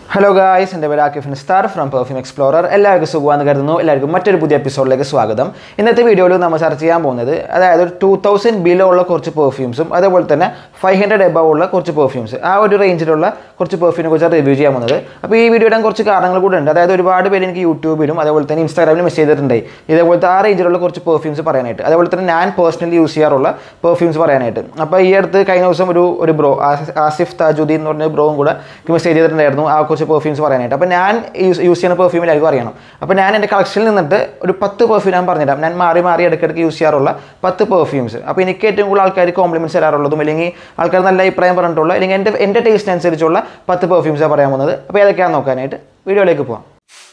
hello guys എൻ്റെ പേര് Akif Nisthar from perfume explorer എല്ലാവർക്കും സുഖമാണെന്ന് കരുതുന്നു എല്ലാവർക്കും മറ്റൊരു പുതിയ എപ്പിസോഡിലേക്ക് സ്വാഗതം ഇന്നത്തെ വീഡിയോയിൽ നമ്മൾ ചർച്ച ചെയ്യാൻ പോകുന്നത് അതായത് ഒരു ടൂ തൗസൻഡ് ബിലോ ഉള്ള കുറച്ച് പെർഫ്യൂംസും അതേപോലെ തന്നെ ഫൈവ് ഹൺഡ്രഡ് എബവ് ഉള്ള കുറച്ച് പെർഫ്യൂംസ് ആ ഒരു റേഞ്ചിലുള്ള കുറച്ച് പെർഫ്യൂമിനെ കുറിച്ച് റിവ്യൂ ചെയ്യാൻ പോകുന്നത് അപ്പോൾ ഈ വീഡിയോയുടെ കുറച്ച് കാരണങ്ങൾ കൂടെ ഉണ്ട് അതായത് ഒരുപാട് പേര് എനിക്ക് യൂട്യൂബിലും അതേപോലെ തന്നെ ഇൻസ്റ്റാഗ്രാമിലും മെസ്സേജ് ചെയ്തിട്ടുണ്ടായി ഇതേപോലത്തെ ആ റേഞ്ചിലുള്ള കുറച്ച് പെർഫ്യൂംസ് പറയാനായിട്ട് അതേപോലെ തന്നെ ഞാൻ പേഴ്സണലി യൂസ് ചെയ്യാറുള്ള പെർഫ്യൂംസ് പറയാനായിട്ട് അപ്പോൾ ഈ അടുത്ത് കഴിഞ്ഞ ദിവസം ഒരു ഒരു ബ്രോ ആസിഫ് താജുദ്ദീൻ എന്ന് പറഞ്ഞ ബ്രോവും കൂടെ മെസ്സേജ് ചെയ്തിട്ടുണ്ടായിരുന്നു ആ കുറച്ച് പെർഫ്യൂംസ് പറയാനായിട്ട് അപ്പോൾ ഞാൻ യൂസ് യൂസ് ചെയ്യുന്ന പെർഫ്യൂം എല്ലാവർക്കും അറിയണം അപ്പോൾ ഞാൻ എൻ്റെ കളക്ഷനിൽ നിന്നിട്ട് ഒരു പത്ത് പെർഫ്യൂം ഞാൻ പറഞ്ഞുതരാം ഞാൻ മാറി മാറി ഇടയ്ക്കിടയ്ക്ക് യൂസ് ചെയ്യാറുള്ള പത്ത് പെർഫ്യൂംസ് അപ്പോൾ എനിക്ക് ഏറ്റവും കൂടുതൽ ആൾക്കാർ കോംപ്ലിമെൻറ്റ്സ് തരാറുള്ളതും അല്ലെങ്കിൽ ആൾക്കാർ നല്ല അഭിപ്രായം പറഞ്ഞിട്ടുള്ള അല്ലെങ്കിൽ എൻ്റെ എൻ്റെ ടേസ്റ്റിനനുസരിച്ചുള്ള പത്ത് പെർഫ്യൂംസാണ് പറയാൻ പോകുന്നത് അപ്പോൾ ഏതൊക്കെയാണെന്ന് നോക്കാനായിട്ട് വീഡിയോയിലേക്ക് പോകാം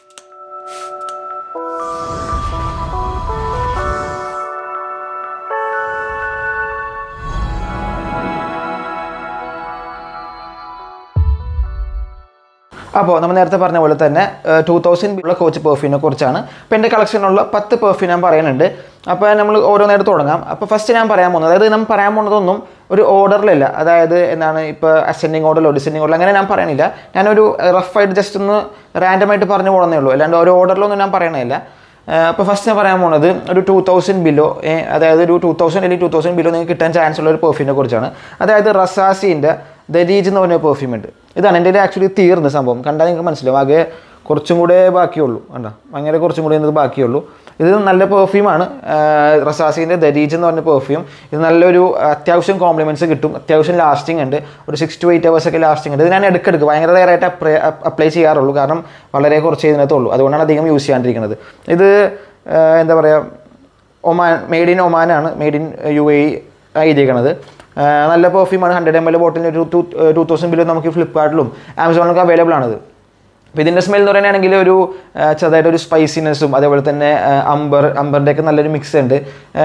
അപ്പോൾ നമ്മൾ നേരത്തെ പറഞ്ഞ പോലെ തന്നെ ടൂ തൗസൻഡ് ഉള്ള കോച്ച് പെർഫ്യൂമിനെ കുറിച്ചാണ് അപ്പോൾ എൻ്റെ കളക്ഷനിലുള്ള പത്ത് പെർഫ്യൂം ഞാൻ പറയുന്നുണ്ട് അപ്പോൾ നമ്മൾ ഓരോന്നായിട്ട് തുടങ്ങാം അപ്പോൾ ഫസ്റ്റ് ഞാൻ പറയാൻ പോകുന്നത് അതായത് നമ്മൾ പറയാൻ പോകുന്നതൊന്നും ഒരു ഓർഡറിലല്ല അതായത് എന്താണ് ഇപ്പോൾ അസെൻഡിങ് ഓർഡറിലോ ഡിസെൻഡിങ് ഓർഡർ അങ്ങനെ ഞാൻ പറയണില്ല ഞാനൊരു റഫായിട്ട് ജസ്റ്റ് ഒന്ന് റാൻഡമായിട്ട് പറഞ്ഞു പോകുന്നേ ഉള്ളൂ അല്ലാണ്ട് ഒരു ഓർഡറിലൊന്നും ഞാൻ പറയണില്ല അപ്പോൾ ഫസ്റ്റ് ഞാൻ പറയാൻ പോകുന്നത് ഒരു ടൂ തൗസൻഡ് ബിലോ അതായത് ഒരു ടൂ തൗസൻഡ് അല്ലെങ്കിൽ ടൂ തൗസൻഡ് ബിലോ നിങ്ങൾക്ക് കിട്ടാൻ ചാൻസ് ഉള്ള ഒരു പെർഫ്യൂമിനെ കുറിച്ചാണ് അതായത് റസാസിൻ്റെ ദരീജ് എന്ന് പറഞ്ഞ പെർഫ്യൂം ഉണ്ട് ഇതാണ് എൻ്റെ ആക്ച്വലി തീർന്ന സംഭവം കണ്ടാൽ നിങ്ങൾക്ക് മനസ്സിലാവും ആകെ കുറച്ചും കൂടെ ബാക്കിയുള്ളൂ കണ്ടോ ഭയങ്കര കുറച്ചും കൂടെ ഇത് ബാക്കിയുള്ളൂ ഇത് നല്ല പെർഫ്യൂമാണ് റസാസിൻ്റെ ദരീജ് എന്ന് പറഞ്ഞ പെർഫ്യൂം ഇത് നല്ലൊരു അത്യാവശ്യം കോംപ്ലിമെൻറ്റ്സ് കിട്ടും അത്യാവശ്യം ലാസ്റ്റിംഗ് ഉണ്ട് ഒരു സിക്സ് ടു എയ്റ്റ് ഹവേഴ്സ് ഒക്കെ ലാസ്റ്റിംഗ് ഉണ്ട് ഇത് ഞാൻ എടുക്കെടുക്കും ഭയങ്കര റയറായിട്ട് അപ്ലൈ അപ്ലൈ ചെയ്യാറുള്ളൂ കാരണം വളരെ കുറച്ച് ഇതിനകത്തുള്ളൂ അതുകൊണ്ടാണ് അധികം യൂസ് ചെയ്യാണ്ടിരിക്കുന്നത് ഇത് എന്താ പറയുക ഒമാൻ മെയ്ഡ് ഇൻ ഒമാനാണ് മെയ്ഡ് ഇൻ യു എ എഴുതിയിരിക്കുന്നത് നല്ല പെർഫ്യൂമാണ് ഹൺഡ്രഡ് എം എൽ ബോട്ടിൽ ഒരു ടു ടു തൗസൻഡ് ബില്ല് നമുക്ക് ഫ്ലിപ്കാർട്ടിലും ആമസോണിലൊക്കെ അവൈലബിൾ ആണത് അപ്പോൾ ഇതിൻ്റെ സ്മെൽ എന്ന് പറയുകയാണെങ്കിൽ ഒരു ചെറുതായിട്ട് ഒരു സ്പൈസിനെസ്സും അതേപോലെ തന്നെ അമ്പർ അമ്പറിൻ്റെയൊക്കെ നല്ലൊരു മിക്സ് ഉണ്ട്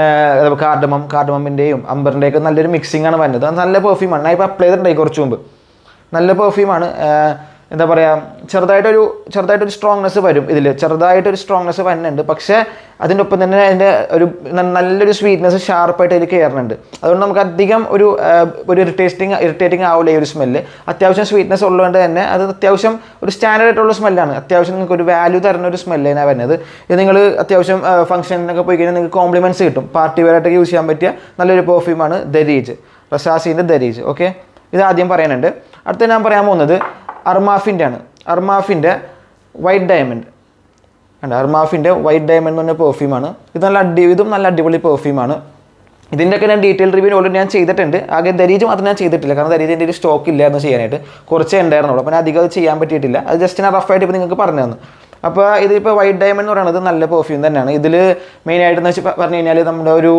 കാർഡമം കാർഡമമിൻ്റെയും അമ്പറിൻ്റെയൊക്കെ നല്ലൊരു മിക്സിംഗ് ആണ് വരുന്നത് അത് നല്ല പെർഫ്യൂമാണ് ഞാൻ ഇപ്പോൾ അപ്ലൈ ചെയ്തിട്ടുണ്ടായി കുറച്ച് മുമ്പ് നല്ല പെർഫ്യൂമാണ് എന്താ പറയുക ചെറുതായിട്ടൊരു ചെറുതായിട്ടൊരു സ്ട്രോങ്നെസ് വരും ഇതിൽ ചെറുതായിട്ടൊരു സ്ട്രോങ്നെസ് വരുന്നുണ്ട് പക്ഷേ അതിൻ്റെ ഒപ്പം തന്നെ അതിൻ്റെ ഒരു നല്ലൊരു സ്വീറ്റ്നെസ് ഷാർപ്പായിട്ട് അതിൽ കയറുന്നുണ്ട് അതുകൊണ്ട് നമുക്ക് അധികം ഒരു ഒരു ഇറിറ്റേറ്റിംഗ് ഇറിറ്റേറ്റിംഗ് ആവില്ല ഈ ഒരു സ്മെല്ല് അത്യാവശ്യം സ്വീറ്റ്നെസ് ഉള്ളതുകൊണ്ട് തന്നെ അത് അത്യാവശ്യം ഒരു സ്റ്റാൻഡേർഡ് ആയിട്ടുള്ള സ്മെല്ലാണ് അത്യാവശ്യം നിങ്ങൾക്ക് ഒരു വാല്യൂ തരുന്ന ഒരു സ്മെല്ലാണ് വരുന്നത് ഇത് നിങ്ങൾ അത്യാവശ്യം ഫംഗ്ഷനൊക്കെ പോയി കഴിഞ്ഞാൽ നിങ്ങൾക്ക് കോംപ്ലിമെൻറ്റ്സ് കിട്ടും പാർട്ടി വെയറായിട്ടൊക്കെ യൂസ് ചെയ്യാൻ പറ്റിയ നല്ലൊരു പെർഫ്യൂമാണ് ദരീജ് റസാസിൻ്റെ ദരീജ് ഓക്കെ ഇത് ആദ്യം പറയാനുണ്ട് അടുത്ത ഞാൻ പറയാൻ പോകുന്നത് അർമാഫിൻ്റെ ആണ് അർമാഫിൻ്റെ വൈറ്റ് ഡയമണ്ട് ഉണ്ട് അർമാഫിൻ്റെ വൈറ്റ് ഡയമണ്ട് എന്ന് പറഞ്ഞ പെർഫ്യൂമാണ് ഇത് നല്ല അടി ഇതും നല്ല അടിപൊളി പെർഫ്യൂമാണ് ഇതിൻ്റെയൊക്കെ ഞാൻ ഡീറ്റെയിൽ റിവ്യൂ ഓൾറെഡി ഞാൻ ചെയ്തിട്ടുണ്ട് ആകെ ദരീജ് മാത്രം ഞാൻ ചെയ്തിട്ടില്ല കാരണം ദരീജ് എൻ്റെ ഒരു സ്റ്റോക്ക് ഇല്ലായിരുന്നു ചെയ്യാനായിട്ട് കുറച്ചേ ഉണ്ടായിരുന്നുള്ളൂ അപ്പോൾ ഞാൻ അധികം അത് ചെയ്യാൻ പറ്റിയിട്ടില്ല അത് ജസ്റ്റ് ഞാൻ റഫായിട്ട് ഇപ്പോൾ നിങ്ങൾക്ക് പറഞ്ഞു തന്നു അപ്പോൾ ഇതിപ്പോൾ വൈറ്റ് ഡയമണ്ട് എന്ന് പറയുന്നത് നല്ല പെർഫ്യൂം തന്നെയാണ് ഇതിൽ മെയിനായിട്ട് എന്ന് വെച്ച് പറഞ്ഞു കഴിഞ്ഞാൽ നമ്മുടെ ഒരു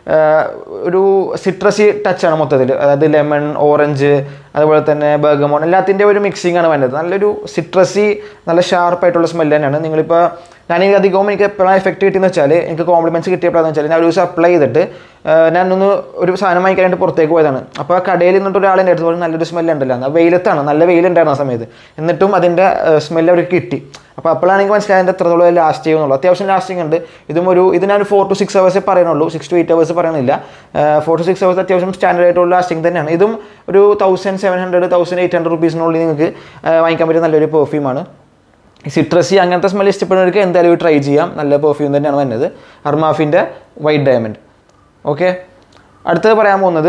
ഒരു സിട്രസി ടച്ചാണ് മൊത്തത്തിൽ അതായത് ലെമൺ ഓറഞ്ച് അതുപോലെ തന്നെ ബർഗമോൺ എല്ലാത്തിൻ്റെ ഒരു മിക്സിംഗ് ആണ് വേണ്ടത് നല്ലൊരു സിട്രസി നല്ല ഷാർപ്പായിട്ടുള്ള സ്മെല്ല് തന്നെയാണ് നിങ്ങളിപ്പോൾ ഞാനെനിക്ക് അധികവും എനിക്ക് എപ്പോഴാണ് എഫക്റ്റ് കിട്ടിയെന്ന് വെച്ചാൽ എനിക്ക് കോംപ്ലിമെൻറ്റ്സ് കിട്ടിയപ്പോഴാന്ന് വെച്ചാൽ ഞാൻ ഒരു ദിവസം അപ്ലൈ ചെയ്തിട്ട് ഞാനൊന്ന് ഒരു സാധനം വാങ്ങിക്കാനായിട്ട് പുറത്തേക്ക് പോയതാണ് അപ്പോൾ ആ കടയിൽ നിന്നിട്ട് ഒരാളെൻ്റെ അടുത്ത് പറഞ്ഞ് നല്ലൊരു സ്മെല്ല് ഉണ്ടല്ലോ എന്നാൽ വെയിലത്താണ് നല്ല വെയിലുണ്ടായിരുന്നു ആ സമയത്ത് എന്നിട്ടും അതിൻ്റെ സ്മെല്ല് അവർക്ക് കിട്ടി അപ്പോൾ അപ്പോഴാണ് എനിക്ക് മനസ്സിലായത് എൻ്റെ എത്രത്തോളം ലാസ്റ്റ് ചെയ്യുന്നുള്ളൂ അത്യാവശ്യം ലാസ്റ്റിംഗ് ഉണ്ട് ഇതും ഒരു ഇത് ഞാൻ ഫോർ ടു സിക്സ് ഹവേഴ്സേ പറയുന്നുള്ളൂ സിക്സ് ടു എയ്റ്റ് ഹവേഴ്സ് പറയണില്ല ഫോർ ടു സിക്സ് ഹവേഴ്സ് അത്യാവശ്യം സ്റ്റാൻഡേർഡ് ആയിട്ടുള്ള ലാസ്റ്റിംഗ് തന്നെയാണ് ഇതും ഒരു thousand seven hundred thousand eight hundred റുപ്പീസിനുള്ളിൽ നിങ്ങൾക്ക് വാങ്ങിക്കാൻ പറ്റിയ നല്ലൊരു പെർഫ്യൂമാണ് സിട്രസി അങ്ങനത്തെ സ്മെൽ ഇഷ്ടപ്പെടുന്നവർക്ക് എന്തായാലും ട്രൈ ചെയ്യാം നല്ല പെർഫ്യൂം തന്നെയാണ് വരുന്നത് അർമാഫിൻ്റെ വൈറ്റ് ഡയമണ്ട് ഓക്കെ അടുത്തത് പറയാൻ പോകുന്നത്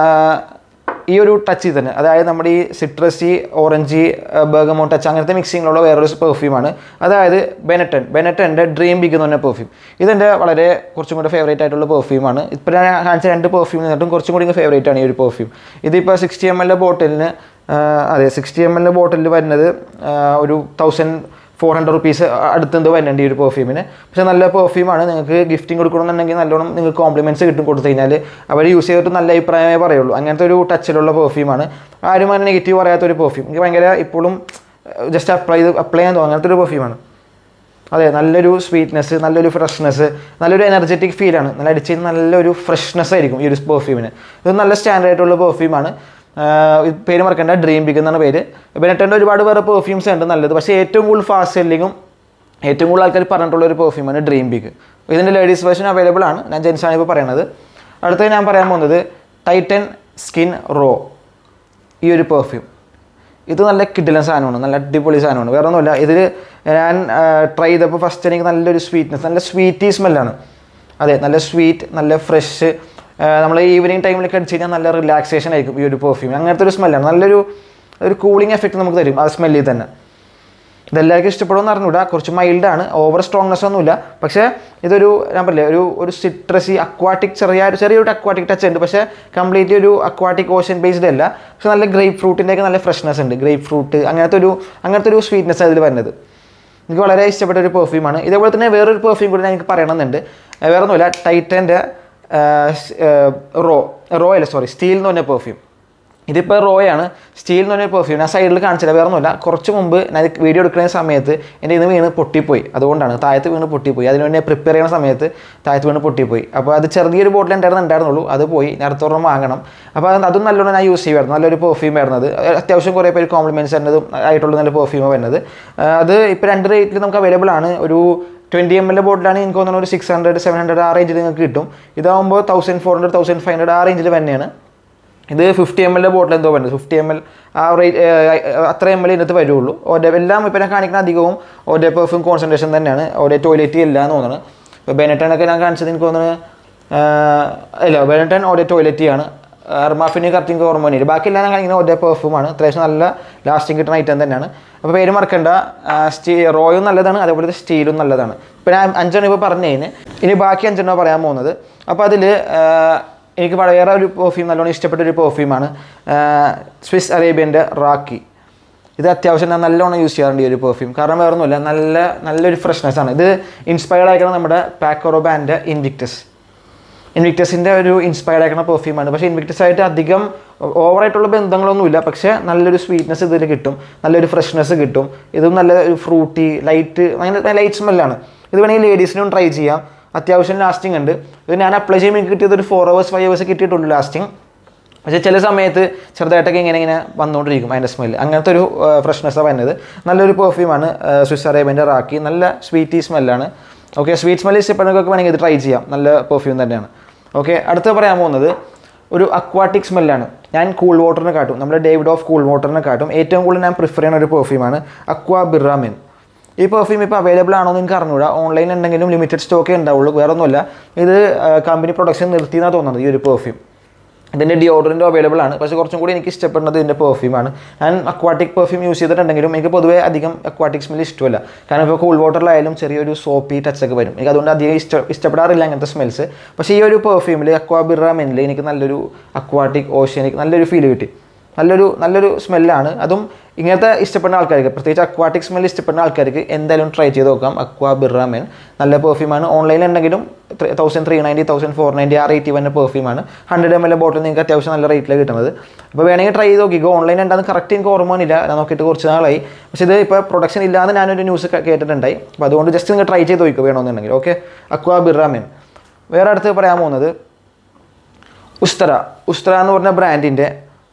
ഈ ഒരു ടച്ച് തന്നെ അതായത് നമ്മുടെ ഈ സിട്രസി ഓറഞ്ച് ബർഗമോൺ ടച്ച് അങ്ങനത്തെ മിക്സിങ്ങിലുള്ള വേറൊരു പെർഫ്യൂമാണ് അതായത് ബെനറ്റൻ ബെനറ്റൻ്റെ ഡ്രീം ബിഗ് എന്ന് പറഞ്ഞ പെർഫ്യൂം ഇതെൻ്റെ വളരെ കുറച്ചും കൂടെ ഫേവറേറ്റ് ആയിട്ടുള്ള പെർഫ്യൂമാണ് ഇപ്പോൾ ഞാൻ കാണിച്ച രണ്ട് പെർഫ്യൂം നിന്നിട്ടും കുറച്ചും കൂടി ഫേവറേറ്റ് ആണ് ഈ ഒരു പെർഫ്യൂം ഇതിപ്പോൾ സിക്സ്റ്റി എം എൽ ബോട്ടിലിന് അതെ സിക്സ്റ്റി എം എൽ ബോട്ടിലിൽ വരുന്നത് ഒരു തൗസൻഡ് ഫോർ ഹൺഡ്രഡ് റുപ്പീസ് അടുത്തെന്ത് വരുന്നുണ്ട് ഈ ഒരു പെർഫ്യൂമിന് പക്ഷേ നല്ല പെർഫ്യൂമാണ് നിങ്ങൾക്ക് ഗിഫ്റ്റിംഗ് കൊടുക്കണമെന്നുണ്ടെങ്കിൽ നല്ലോണം നിങ്ങൾക്ക് കോംപ്ലിമെൻറ്റ്സ് കിട്ടും കൊടുത്തു കഴിഞ്ഞാൽ അവർ യൂസ് ചെയ്തിട്ട് നല്ല അഭിപ്രായമേ പറയുള്ളൂ അങ്ങനത്തെ ഒരു ടച്ചിലുള്ള പെർഫ്യൂമാണ് ആരും അങ്ങനെ നെഗറ്റീവ് പറയാത്ത ഒരു പെർഫ്യൂം എനിക്ക് ഭയങ്കര ഇപ്പോഴും ജസ്റ്റ് അപ്ലൈ ചെയ്ത് അപ്ലൈ ചെയ്യാൻ തോന്നുന്നു അങ്ങനത്തെ ഒരു പെർഫ്യൂമാണ് അതെ നല്ലൊരു സ്വീറ്റ്നെസ് നല്ലൊരു ഫ്രഷ്നെസ് നല്ലൊരു എനർജറ്റിക് ഫീലാണ് നല്ല അടിച്ച് നല്ലൊരു ഫ്രഷ്നെസ് ആയിരിക്കും ഈ ഒരു പെർഫ്യൂമിന് ഇത് നല്ല സ്റ്റാൻഡേർഡ് ആയിട്ടുള്ള പെർഫ്യൂമാണ് പേര് മറക്കേണ്ട ഡ്രീം ബിഗ് എന്നാണ് പേര് ബെനറ്റൻ്റെ ഒരുപാട് വേറെ പെർഫ്യൂംസ് ഉണ്ട് നല്ലത് പക്ഷേ ഏറ്റവും കൂടുതൽ ഫാസ്റ്റ് സെല്ലിങ്ങും ഏറ്റവും കൂടുതൽ ആൾക്കാർ പറഞ്ഞിട്ടുള്ള ഒരു പെർഫ്യൂമാണ് ഡ്രീം ബിഗ് ഇതിൻ്റെ ലേഡീസ് വേർഷൻ അവൈലബിൾ ആണ് ഞാൻ ജെൻസാണ് ഇപ്പോൾ പറയുന്നത് അടുത്തത് ഞാൻ പറയാൻ പോകുന്നത് ടൈറ്റൻ സ്കിൻ റോ ഈ ഒരു പെർഫ്യൂം ഇത് നല്ല കിഡിലൻ സാധനമാണ് നല്ല അടിപൊളി സാധനമാണ് വേറെ ഒന്നുമില്ല ഇതിൽ ഞാൻ ട്രൈ ചെയ്തപ്പോൾ ഫസ്റ്റ് എനിക്ക് നല്ലൊരു സ്വീറ്റ്നെസ് നല്ല സ്വീറ്റി സ്മെല്ലാണ് അതെ നല്ല സ്വീറ്റ് നല്ല ഫ്രഷ് നമ്മൾ ഈവനിങ് ടൈമിലൊക്കെ അടിച്ച് കഴിഞ്ഞാൽ നല്ല റിലാക്സേഷൻ ആയിരിക്കും ഈ ഒരു പെർഫ്യൂം അങ്ങനത്തെ ഒരു സ്മെല്ലാണ് നല്ലൊരു ഒരു കൂളിംഗ് എഫക്റ്റ് നമുക്ക് തരും ആ സ്മെല്ലിൽ തന്നെ ഇതെല്ലാവർക്കും ഇഷ്ടപ്പെടുമെന്ന് അറിഞ്ഞൂടാ കുറച്ച് മൈൽഡാണ് ഓവർ സ്ട്രോങ്നെസ് ഒന്നുമില്ല പക്ഷേ ഇതൊരു ഞാൻ പറഞ്ഞില്ലേ ഒരു ഒരു സിട്രസി അക്വാട്ടിക് ചെറിയ ചെറിയൊരു അക്വാട്ടിക് ടച്ച് ഉണ്ട് പക്ഷേ കംപ്ലീറ്റ്ലി ഒരു അക്വാട്ടിക് ഓഷൻ ബേസ്ഡ് അല്ല പക്ഷേ നല്ല ഗ്രേപ്പ് ഫ്രൂട്ടിൻ്റെയൊക്കെ നല്ല ഫ്രഷ്നെസ് ഉണ്ട് ഗ്രേപ്പ് ഫ്രൂട്ട് അങ്ങനത്തെ ഒരു അങ്ങനത്തെ ഒരു സ്വീറ്റ്നെസ് അതിൽ വരുന്നത് എനിക്ക് വളരെ ഇഷ്ടപ്പെട്ട ഒരു പെർഫ്യൂമാണ് ഇതേപോലെ തന്നെ വേറൊരു പെർഫ്യൂം കൂടി ഞാൻ എനിക്ക് പറയണമെന്നുണ്ട് ഏഹ് വേറെ ഒന്നുമില്ല ടൈറ്റൻ്റെ റോ റോ അല്ല സോറി സ്റ്റീൽ എന്ന് പറഞ്ഞ പെർഫ്യൂം ഇതിപ്പോൾ റോയാണ് സ്റ്റീൽ എന്ന് പറഞ്ഞ പെർഫ്യൂം ഞാൻ സൈഡിൽ കാണിച്ചില്ല വേറെ ഒന്നുമില്ല കുറച്ച് മുമ്പ് ഞാൻ ഇത് വീഡിയോ എടുക്കുന്ന സമയത്ത് എൻ്റെ ഇത് വീണ് പൊട്ടിപ്പോയി അതുകൊണ്ടാണ് താഴത്ത് വീണ് പൊട്ടിപ്പോയി അതിനുവേണ്ടി പ്രിപ്പയർ ചെയ്യുന്ന സമയത്ത് താഴത്ത് വീണ് പൊട്ടിപ്പോയി അപ്പോൾ അത് ചെറിയൊരു ബോട്ടിൽ ഉണ്ടായിരുന്നു ഉണ്ടായിരുന്നുള്ളൂ അത് പോയി ഞാൻ അടുത്തൊരെണ്ണം വാങ്ങണം അപ്പോൾ അത് അതും നല്ലോണം ഞാൻ യൂസ് ചെയ്യുമായിരുന്നു നല്ലൊരു പെർഫ്യൂം ആയിരുന്നത് അത്യാവശ്യം കുറേ പേര് കോംപ്ലിമെൻറ്റ്സ് വരുന്നതും ആയിട്ടുള്ള നല്ല പെർഫ്യൂം വരുന്നത് ആ, അത് ഇപ്പോൾ രണ്ട് റേറ്റിൽ നമുക്ക് അവൈലബിൾ ആണ് ഒരു ട്വൻറ്റി എം എൽ ബോട്ടിലാണ് എനിക്ക് തോന്നുന്നു ഒരു സിക്സ് ഹൺഡ്രഡ് സെവൻ ഹൺഡ്രഡ് ആ റേഞ്ചിൽ നിങ്ങൾക്ക് കിട്ടും ഇതാകുമ്പോൾ thousand four hundred thousand five hundred ആ റേഞ്ചിൽ തന്നെയാണ് ഇത് ഫിഫ്റ്റി എം എൽ ബോട്ടിൽ എന്തോ വരുന്നത് ഫിഫ്റ്റി എം എൽ ആ റേറ്റ് അത്ര എം എൽ ഇതിനകത്ത് വരുള്ളൂ ഓരോ എല്ലാം ഇപ്പം ഞാൻ കാണിക്കുന്ന അധികവും ഓരോ പെർഫ്യൂം കോൺസെൻട്രേഷൻ തന്നെയാണ് ഓരോ ടോയ്ലറ്റ് ഇല്ല എന്ന് തോന്നുന്നു ഇപ്പോൾ ബെനറ്റനൊക്കെ ഞാൻ കാണിച്ചത് എനിക്ക് തോന്നുന്നത് ആ, ഇല്ല ബെനറ്റൻ ഓരോ ടോയ്ലറ്റ് ആണ് എർമാഫിന് കറക്റ്റിംഗ് ഹോർമോണിയിൽ ബാക്കിയെല്ലാം ഞാൻ കാണിക്കുന്ന ഒരേ പെർഫ്യൂമാണ് അത്യാവശ്യം നല്ല ലാസ്റ്റിംഗ് കിട്ടുന്ന ഐറ്റം തന്നെയാണ് അപ്പോൾ പേര് മറക്കണ്ട ആ, സ്റ്റീ റോയും നല്ലതാണ് അതേപോലെ സ്റ്റീലും നല്ലതാണ് ഇപ്പോൾ ഞാൻ അഞ്ചെണ്ണം ഇപ്പോൾ പറഞ്ഞു കഴിഞ്ഞ് ഇനി ബാക്കി അഞ്ചെണ്ണം പറയാൻ പോകുന്നത് അപ്പോൾ അതിൽ എനിക്ക് വളരെ ഒരു പെർഫ്യൂം നല്ലോണം ഇഷ്ടപ്പെട്ട ഒരു പെർഫ്യൂമാണ് സ്വിസ് അറേബ്യൻ്റെ റാക്കി ഇത് അത്യാവശ്യം ഞാൻ നല്ലോണം യൂസ് ചെയ്യാറുണ്ട് ഈ ഒരു പെർഫ്യൂം കാരണം വേറെ ഒന്നുമില്ല നല്ല നല്ലൊരു ഫ്രഷ്നെസ് ആണ് ഇത് ഇൻസ്പയർഡ് ആയിരിക്കണം നമ്മുടെ പാക്കോറോബാൻ്റെ ഇൻവിക്ടസ് ഇൻവിക്ടസിൻ്റെ ഒരു ഇൻസ്പയർഡ് ആയിരിക്കുന്ന പെർഫ്യൂമാണ് പക്ഷേ ഇൻവിക്ടസ് ആയിട്ട് അധികം ഓവറായിട്ടുള്ള ബന്ധങ്ങളൊന്നുമില്ല പക്ഷേ നല്ലൊരു സ്വീറ്റ്നെസ് ഇതിൽ കിട്ടും നല്ലൊരു ഫ്രഷ്നെസ് കിട്ടും ഇതും നല്ല ഒരു ഫ്രൂട്ടി ലൈറ്റ് അങ്ങനെ ലൈറ്റ് സ്മെല്ലാണ് ഇത് വേണമെങ്കിൽ ലേഡീസിനും ട്രൈ ചെയ്യാം അത്യാവശ്യം ലാസ്റ്റിംഗ് ഉണ്ട് ഇത് ഞാൻ അപ്ലൈ ചെയ്യുമ്പോൾ എനിക്ക് കിട്ടിയത് ഒരു ഫോർ അവേഴ്സ് ഫൈവ് അവേഴ്സ് കിട്ടിയിട്ടുള്ളൂ ലാസ്റ്റിംഗ് പക്ഷേ ചില സമയത്ത് ചെറുതായിട്ടൊക്കെ ഇങ്ങനെ ഇങ്ങനെ വന്നുകൊണ്ടിരിക്കും അതിൻ്റെ സ്മെല്ല് അങ്ങനത്തെ ഒരു ഫ്രഷ്നെസ്സാണ് വരുന്നത് നല്ലൊരു പെർഫ്യൂമാണ് സ്വിസ് അറേബ്യൻ്റെ റാക്കി നല്ല സ്വീറ്റി സ്മെല്ലാണ് ഓക്കെ സ്വീറ്റ് സ്മെല്ല് ഇഷ്ടപ്പെടുന്നവർക്ക് വേണമെങ്കിൽ ഇത് ട്രൈ ചെയ്യാം നല്ല പെർഫ്യൂം തന്നെയാണ് ഓക്കെ അടുത്ത പറയാൻ പോകുന്നത് ഒരു അക്വാട്ടിക് സ്മെല്ലാണ് ഞാൻ കൂൾ വാട്ടറിനെ കാട്ടും നമ്മുടെ ഡേവിഡ് ഓഫ് കൂൾ വാട്ടറിനെ കാട്ടും ഏറ്റവും കൂടുതൽ ഞാൻ പ്രിഫർ ചെയ്യുന്ന ഒരു പെർഫ്യൂമാണ് അക്വാ ബിറാമിൻ ഈ പെർഫ്യൂം ഇപ്പോൾ അവൈലബിൾ ആണോ എന്ന് എനിക്ക് അറിഞ്ഞൂടാ ഓൺലൈൻ ഉണ്ടെങ്കിലും ലിമിറ്റഡ് സ്റ്റോക്കേ ഉണ്ടാവുള്ളൂ വേറെ ഒന്നുമില്ല ഇത് കമ്പനി പ്രൊഡക്ഷൻ നിർത്തിയെന്നാണ് തോന്നുന്നത് ഈ ഒരു പെർഫ്യൂം ഇതിൻ്റെ ഡിയോഡറൻറ്റും അവൈലബിൾ ആണ് പക്ഷേ കുറച്ചും കൂടി എനിക്ക് ഇഷ്ടപ്പെടുന്നത് ഇതിൻ്റെ പെർഫ്യൂമാണ് ഞാൻ അക്വാട്ടിക് പെർഫ്യൂം യൂസ് ചെയ്തിട്ടുണ്ടെങ്കിലും എനിക്ക് പൊതുവേ അധികം അക്വാട്ടിക് സ്മെൽ ഇഷ്ടമല്ല കാരണം ഇപ്പോൾ കൂൾ വാട്ടറിലായാലും ചെറിയൊരു സോപ്പി ടച്ചൊക്കെ വരും എനിക്ക് അതുകൊണ്ട് അധികം ഇഷ്ട ഇഷ്ടപ്പെടാറില്ല അങ്ങനത്തെ സ്മെൽസ് പക്ഷേ ഈ ഒരു പെർഫ്യൂമിൽ അക്വാ ബിറാമെനിൽ എനിക്ക് നല്ലൊരു അക്വാട്ടിക് ഓഷ്യനിക് നല്ലൊരു ഫീൽ കിട്ടി നല്ലൊരു നല്ലൊരു സ്മെല്ലാണ് അതും ഇങ്ങനത്തെ ഇഷ്ടപ്പെടുന്ന ആൾക്കാർക്ക് പ്രത്യേകിച്ച് അക്വാട്ടിക് സ്മെൽ ഇഷ്ടപ്പെടുന്ന ആൾക്കാർക്ക് എന്തായാലും ട്രൈ ചെയ്ത് നോക്കാം അക്വാ ബിറാമെൻ നല്ല പെർഫ്യൂമാണ് ഓൺലൈനിൽ ഉണ്ടെങ്കിലും thousand three ninety thousand four ninety ആ റേറ്റ് വരുന്ന പെർഫ്യൂമാണ് ഹൺഡ്രഡ് എം എൽ ബോട്ടിൽ നിങ്ങൾക്ക് അത്യാവശ്യം നല്ല റേറ്റിൽ കിട്ടുന്നത് അപ്പോൾ വേണമെങ്കിൽ ട്രൈ ചെയ്ത് നോക്കിക്കോ ഓൺലൈൻ ഉണ്ടാകുന്ന കറക്റ്റ് എനിക്ക് ഓർമ്മയില്ല ഞാൻ നോക്കിയിട്ട് കുറച്ച് നാളായി പക്ഷേ ഇത് ഇപ്പോൾ പ്രൊഡക്ഷൻ ഇല്ലാതെ ഞാനൊരു ന്യൂസ് കേട്ടിട്ടുണ്ടായി അപ്പോൾ അതുകൊണ്ട് ജസ്റ്റ് നിങ്ങൾ ട്രൈ ചെയ്ത് നോക്കിക്കോ വേണമെന്നുണ്ടെങ്കിൽ ഓക്കെ അക്വാ ബിറാമെൻ വേറെ അടുത്ത് പറയാൻ പോകുന്നത് ഉസ്തറ ഉസ്തറ എന്ന് പറഞ്ഞ ബ്രാൻഡിൻ്റെ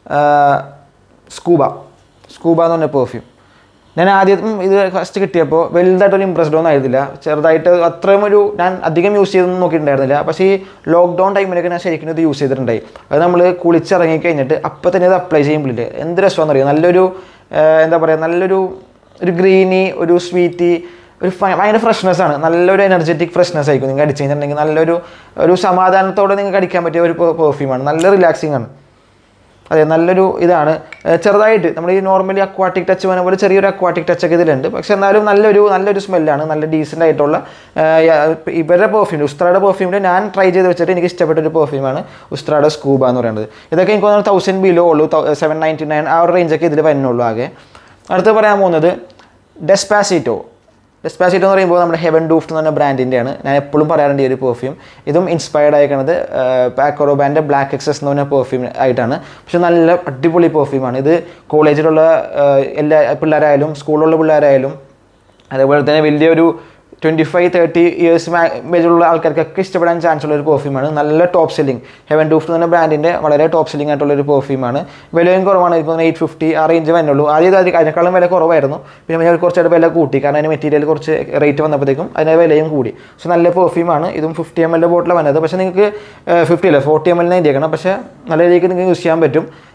സ്കൂബ സ്കൂബ എന്ന് പറഞ്ഞ പെർഫ്യൂം ഞാൻ ആദ്യം ഇത് ഫസ്റ്റ് കിട്ടിയപ്പോൾ വലുതായിട്ടൊരു ഇമ്പ്രസ്ഡ് ഒന്നും ആയിരുന്നില്ല ചെറുതായിട്ട് അത്രയും ഒരു ഞാൻ അധികം യൂസ് ചെയ്തൊന്നും നോക്കിയിട്ടുണ്ടായിരുന്നില്ല പക്ഷേ ഈ ലോക്ക്ഡൗൺ ടൈമിലൊക്കെ ഞാൻ ശരിക്കും ഇത് യൂസ് ചെയ്തിട്ടുണ്ടായി അത് നമ്മൾ കുളിച്ചിറങ്ങി കഴിഞ്ഞിട്ട് അപ്പം തന്നെ ഇത് അപ്ലൈ ചെയ്യുമ്പോഴില്ലേ എന്ത് രസമാണെന്ന് അറിയാം നല്ലൊരു ആ, എന്താ പറയുക നല്ലൊരു ഒരു ഗ്രീനി ഒരു സ്വീറ്റി ഒരു ഫ- ഭയങ്കര ഫ്രഷ്നെസ് ആണ് നല്ലൊരു എനർജറ്റിക് ഫ്രഷ്നെസ് ആയിരിക്കും നിങ്ങൾക്ക് അടിച്ചു കഴിഞ്ഞിട്ടുണ്ടെങ്കിൽ നല്ലൊരു ഒരു സമാധാനത്തോടെ നിങ്ങൾക്ക് അടിക്കാൻ പറ്റിയ ഒരു പെർഫ്യൂമാണ് നല്ല റിലാക്സിങ് ആണ് അതെ നല്ലൊരു ഇതാണ് ഏഹ് ചെറുതായിട്ട് നമ്മൾ ഈ നോർമലി അക്വാട്ടിക് ടച്ച് വരുന്ന പോലെ ചെറിയൊരു അക്വാട്ടിക് ടച്ച് ഒക്കെ ഇതിലുണ്ട് പക്ഷെ എന്നാലും നല്ലൊരു നല്ലൊരു സ്മെല്ലാണ് നല്ല ഡീസൻ്റ് ആയിട്ടുള്ള ഏഹ് യ- ഇവരുടെ പെർഫ്യൂം ഉസ്ത്രായുടെ പെർഫ്യൂമിൽ ഞാൻ ട്രൈ ചെയ്ത് വെച്ചിട്ട് എനിക്ക് ഇഷ്ടപ്പെട്ട ഒരു പെർഫ്യൂമാണ് ഉസ്ത്രായുടെ സ്കൂബ എന്ന് പറയുന്നത് ഇതൊക്കെ എനിക്ക് തോന്നുന്നു തൗസൻഡ് ബിലോ ഉള്ളൂ സെവൻ നയൻറ്റി നയൻ ആ ഒരു റേഞ്ചൊക്കെ ഇതിൽ വരുന്നുള്ളൂ ആകെ അടുത്ത് പറയാൻ പോകുന്നത് ഡെസ്പാസിറ്റോ ഡെസ്പാസിറ്റോ എന്ന് പറയുമ്പോൾ നമ്മുടെ ഹെവൻ ഡൂഫ്റ്റ് എന്ന് പറഞ്ഞ ബ്രാൻഡിൻ്റെയാണ് ഞാൻ എപ്പോഴും പറയാറുണ്ട് ഈ ഒരു പെർഫ്യൂം ഇതും ഇൻസ്പയർഡ് ആയിരിക്കുന്നത് പാക്കോറോബാൻ്റെ ബ്ലാക്ക് എക്സസ് എന്ന് പറഞ്ഞ പെർഫ്യൂം ആയിട്ടാണ് പക്ഷെ നല്ല അടിപൊളി പെർഫ്യൂമാണ് ഇത് കോളേജിലുള്ള ഏഹ്, എല്ലാ പിള്ളേരായാലും സ്കൂളിലുള്ള പിള്ളേരായാലും അതേപോലെ തന്നെ വലിയൊരു ട്വൻറ്റി ഫൈവ് തേർട്ടി ഇയേഴ്സ് മേജുള്ള ആൾക്കാർക്കൊക്കെ ഇഷ്ടപ്പെടാൻ ചാൻസ് ഉള്ള ഒരു പെർഫ്യൂമാണ് നല്ല ടോപ്പ് സെല്ലിംഗ് ഹെവൻ ഡൂഫ് എന്ന ബ്രാൻഡിൻ്റെ വളരെ ടോപ്പ് സെല്ലിംഗ് ആയിട്ടുള്ള ഒരു പെർഫ്യൂമാണ് വിലയും കുറവാണ് ഇപ്പോൾ എയ്റ്റ് ഫിഫ്റ്റി ആ റേഞ്ച് വരുന്നുള്ളൂ ആദ്യം ഇത് അധികം- അതിനേക്കാളും വില കുറവായിരുന്നു പിന്നെ ഞാൻ കുറച്ചായിട്ട് വില കൂട്ടി കാരണം അതിന് മെറ്റീരിയൽ കുറച്ച് റേറ്റ് വന്നപ്പോഴത്തേക്കും അതിൻ്റെ വിലയും കൂടി പക്ഷെ നല്ല പെർഫ്യൂമാണ് ഇതും ഫിഫ്റ്റി എം എൽ ബോട്ടിലാണ് വന്നത് പക്ഷേ നിങ്ങൾക്ക് ഫിഫ്റ്റി അല്ല ഫോർട്ടി എം എല്ലിനെ ഇരിക്കണം പക്ഷേ നല്ല രീതിക്ക് നിങ്ങൾക്ക് യൂസ് ചെയ്യാൻ പറ്റും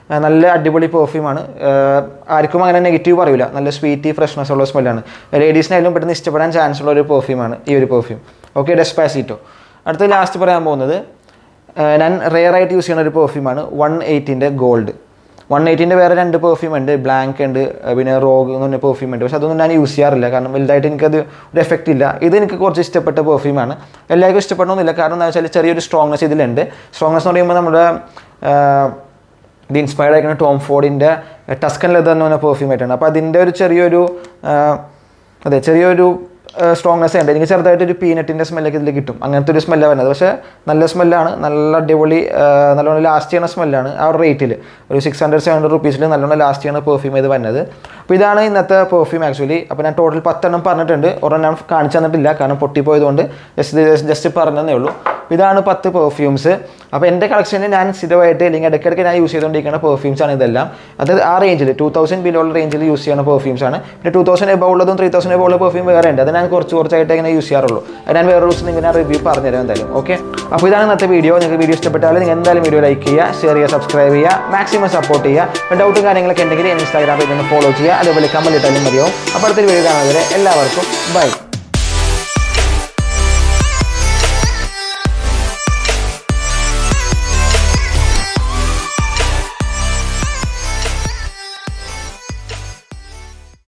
ആ, നല്ല അടിപൊളി പെർഫ്യൂമാണ് ആർക്കും അങ്ങനെ നെഗറ്റീവ് പറയില്ല നല്ല സ്വീറ്റി ഫ്രഷ്നെസ് ഉള്ള സ്മെല്ലാണ് ലേഡീസിനായാലും പെട്ടെന്ന് ഇഷ്ടപ്പെടാൻ ചാൻസ് ഉള്ള ഒരു പെർഫ്യൂമാണ് ഈ ഒരു പെർഫ്യൂം ഓക്കെ ഡെസ്പാസിറ്റോ അടുത്ത ലാസ്റ്റ് പറയാൻ പോകുന്നത് ആ, ഞാൻ റെയർ ആയിട്ട് യൂസ് ചെയ്യുന്ന ഒരു പെർഫ്യൂമാണ് വൺ എയ്റ്റിൻ്റെ ഗോൾഡ് വൺ എയ്റ്റിൻ്റെ വേറെ രണ്ട് പെർഫ്യൂം ഉണ്ട് ബ്ലാങ്ക് ഉണ്ട് ആ, പിന്നെ റോഗ് എന്ന് പറഞ്ഞ പെർഫ്യൂം ഉണ്ട് പക്ഷെ അതൊന്നും ഞാൻ യൂസ് ചെയ്യാറില്ല കാരണം വലുതായിട്ട് എനിക്കത് ഒരു എഫക്റ്റ് ഇല്ല ഇത് എനിക്ക് കുറച്ച് ഇഷ്ടപ്പെട്ട പെർഫ്യൂമാണ് എല്ലാവർക്കും ഇഷ്ടപ്പെടണമെന്നില്ല കാരണം എന്താ വെച്ചാൽ ചെറിയൊരു സ്ട്രോങ്നെസ് ഇതിലുണ്ട് സ്ട്രോങ്നെസ് എന്ന് പറയുമ്പോൾ നമ്മുടെ ആ, ഇത് ഇൻസ്പയർഡ് ആയിരിക്കുന്ന ടോം ഫോർഡിൻ്റെ ടസ്കൻ ലെതർ എന്ന് പറഞ്ഞ പെർഫ്യൂം ആയിട്ടാണ് അപ്പോൾ അതിൻ്റെ ഒരു ചെറിയൊരു ആ, അതെ ചെറിയൊരു സ്ട്രോങ്നെസ് ഉണ്ട് എനിക്ക് ചെറുതായിട്ട് ഒരു പീനട്ടിൻ്റെ സ്മെല്ലൊക്കെ ഇതിൽ കിട്ടും അങ്ങനത്തെ ഒരു സ്മെല്ലാണ് വരുന്നത് പക്ഷേ നല്ല സ്മെല്ലാണ് നല്ല അടിപൊളി ആ, നല്ലോണം ലാസ്റ്റ് ചെയ്യുന്ന സ്മെല്ലാണ് ആ ഒരു റേറ്റിൽ ഒരു സിക്സ് ഹൺഡ്രഡ് സെവൻ ഹൺഡ്രഡ് റുപ്പീസിൽ നല്ലോണം ലാസ്റ്റ് ചെയ്യുന്ന പെർഫ്യൂം ഇത് വരുന്നത് അപ്പോൾ ഇതാണ് ഇന്നത്തെ പെർഫ്യൂം ആക്ച്വലി അപ്പോൾ ഞാൻ ടോട്ടൽ പത്തെണ്ണം പറഞ്ഞിട്ടുണ്ട് ഒരെണ്ണം ഞാൻ കാണിച്ചു തന്നിട്ടില്ല കാരണം പൊട്ടിപ്പോയതുകൊണ്ട് ജസ്റ്റ് ജസ്റ്റ് പറഞ്ഞതേ ഉള്ളൂ ഇതാണ് പത്ത് പെർഫ്യൂംസ് അപ്പോൾ എൻ്റെ കളക്ഷനിൽ ഞാൻ സ്ഥിരമായിട്ട് അല്ലെങ്കിൽ ഇടയ്ക്കിടയ്ക്ക് ഞാൻ യൂസ് ചെയ്തുകൊണ്ടിരിക്കുന്ന പെർഫ്യൂംസ് ആണ് ഇതെല്ലാം അത് ആ റേഞ്ചിൽ ടൂ തൗസൻഡ് ബിലോ ഉള്ള റേഞ്ചിൽ യൂസ് ചെയ്യുന്ന പെർഫ്യൂംസ് ആണ് പിന്നെ ടൂ തൗസൻഡ് എബോ ഉള്ളതും ത്രീ തൗസൻഡ് എബോ ഉള്ള പെർഫ്യൂം വേറെ ഉണ്ട് അത് ഞാൻ കുറച്ച് കുറച്ചായിട്ട് ഇങ്ങനെ യൂസ് ചെയ്യാറുള്ളൂ അത് ഞാൻ വേറെ ദിവസം നിങ്ങൾ ഞാൻ റിവ്യൂ പറഞ്ഞുതരാം എന്തായാലും ഓക്കെ അപ്പോൾ ഇതാണ് ഇന്നത്തെ വീഡിയോ നിങ്ങൾക്ക് വീഡിയോ ഇഷ്ടപ്പെട്ടാൽ നിങ്ങൾ എന്തായാലും വീഡിയോ ലൈക്ക് ചെയ്യുക ഷെയർ ചെയ്യുക സബ്സ്ക്രൈബ് ചെയ്യുക മാക്സിമം സപ്പോർട്ട് ചെയ്യുക അപ്പോൾ ഡൗട്ടും കാര്യങ്ങളൊക്കെ ഉണ്ടെങ്കിൽ ഇൻസ്റ്റാഗ്രാമിൽ നിന്ന് ഫോളോ ചെയ്യുക അതേപോലെ കമൻറ്റ് ഇട്ടാലും മതിയാവും അപ്പോൾ അടുത്തൊരു വീഡിയോ കാണുന്നവരെ എല്ലാവർക്കും ബൈ